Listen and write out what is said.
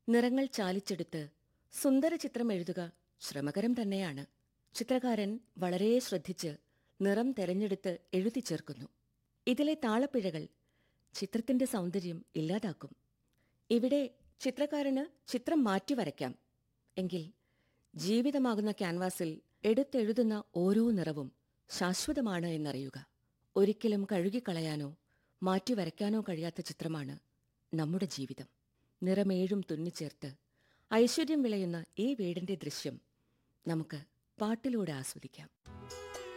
നിറങ്ങൾ ചാലിച്ചെടുത്ത് സുന്ദര ചിത്രം എഴുതുക ശ്രമകരം തന്നെയാണ് ചിത്രകാരൻ വളരെ ശ്രദ്ധിച്ച് നിറം തെരഞ്ഞെടുത്ത് എഴുതി ചേർക്കുന്നു ഇതിലെ താളപ്പിഴകൾ ചിത്രത്തിന്റെ സൗന്ദര്യം ഇല്ലാതാക്കും ഇവിടെ ചിത്രകാരന് ചിത്രം മാറ്റി വരയ്ക്കാം എങ്കിൽ ജീവിതമാകുന്ന ക്യാൻവാസിൽ എടുത്തെഴുതുന്ന ഓരോ നിറവും ശാശ്വതമാണ് എന്നറിയുക ഒരിക്കലും കഴുകിക്കളയാനോ മാറ്റി വരയ്ക്കാനോ കഴിയാത്ത ചിത്രമാണ് നമ്മുടെ ജീവിതം നിറമേഴും തുന്നിച്ചേർത്ത് ഐശ്വര്യം വിളയുന്ന ഈ വീടിന്റെ ദൃശ്യം നമുക്ക് പാട്ടിലൂടെ ആസ്വദിക്കാം